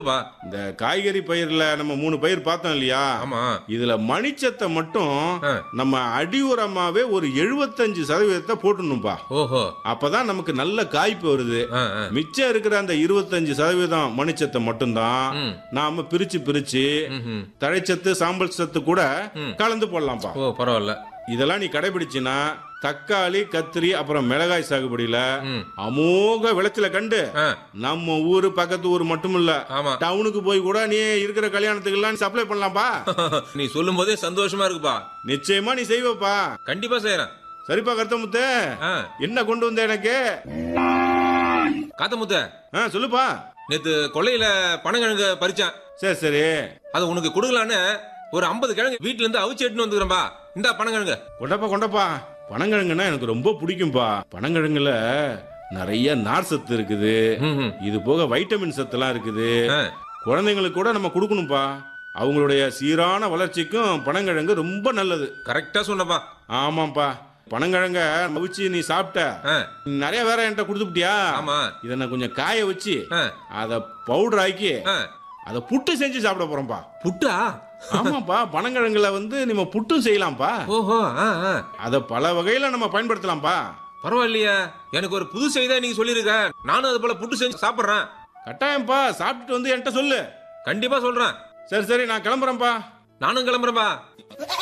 பா இந்த காய்கறி பயிர்ல நம்ம மூணு பயிர் பார்த்தோம் இல்லையா ஆமா இதுல மணிச்சத்தை மட்டும் ஆ. நம்ம அடி உரமாவே ஒரு எழுபத்தஞ்சு சதவீதத்தை போட்டுடணும்பா ஓஹோ அப்பதான் நமக்கு நல்ல காய்ப்பு வருது ஆ, ஆ. மிச்சம் இருக்கிற அந்த இருபத்தஞ்சு சதவீதம் மணிச்சத்தை மட்டும்தான் ம். நாம பிரிச்சு பிரிச்சு ம்ஹும். தழைச்சத்து சாம்பல் சத்து கூட ம். கலந்து போடலாம்ப்பா ஓ பரவாயில்ல இதெல்லாம் நீ கடைபிடிச்சினா தக்காளி கத்திரி அப்புறம் மிளகாய் சாகுபடியில ம். அமோக விளைச்சல கண்டு ஆ, நம்ம ஊரு பக்கத்து ஊர் மட்டும் இல்ல ஆமா டவுனுக்கு போய் கூட நீ இருக்கிற கல்யாணத்துக்கு எல்லாம் சப்ளை பண்ணலாம்ப்பா நீ சொல்லும் போதே சந்தோஷமா இருக்குப்பா நிச்சயமா நீ செய்வப்பா கண்டிப்பா செய்யறேன் சரிப்பா கருத்தமுத்து ஆ, என்ன கொண்டு வந்த எனக்கு காத்தமுத்த ஆ சொல்லுப்பா நேத்து கொள்ளையில பனங்கிழங்கு பறிச்சேன் சரி சரி அதை உனக்கு கொடுக்கலான்னு ஒரு 50 கிழங்கு வீட்ல இருந்து அவிச்சு எடுத்துன்னு வந்துக்கிறேன்பா இந்த பனங்கிழங்கு கொண்டப்பா கொண்டப்பா பனங்கிழங்குன்னா எனக்கு ரொம்ப பிடிக்கும்பா பனங்கிழங்குல நிறைய நார் சத்து இருக்குது ம்ஹும். இது போக வைட்டமின் சத்துலாம் இருக்குது ஆ, குழந்தைங்களுக்கு கூட நம்ம கொடுக்கணும்ப்பா அவங்களுடைய சீரான வளர்ச்சிக்கும் பனங்கிழங்கு ரொம்ப நல்லது கரெக்டா சொன்னப்பா ஆமாப்பா பனங்கிழங்க அவிச்சு நீ சாப்பிட்ட ஆ, நிறைய வேற என்கிட்ட கொடுத்துட்டியா ஆமா இதை நான் கொஞ்சம் காய வச்சு ஆ, அதை பவுடர் ஆக்கி ஆ. அதை புட்டு செஞ்சு சாப்பிட போறோம்ப்பா புட்டா ஆமாப்பா பனங்கிழங்குல வந்து நம்ம புட்டும் செய்யலாம்ப்பா ஓஹோ ஆ, ஆ. அதை பல வகையில நம்ம பயன்படுத்தலாம்ப்பா பரவாயில்லையே எனக்கு ஒரு புது செய்தியா நீங்க சொல்லிருக்க நானும் அது போல புட்டு செஞ்சு சாப்பிடுறேன் கட்டாயம்ப்பா சாப்பிட்டுட்டு வந்து என்கிட்ட சொல்லு கண்டிப்பா சொல்றேன் சரி சரி நான் கிளம்புறேன்ப்பா நானும் கிளம்புறேன்பா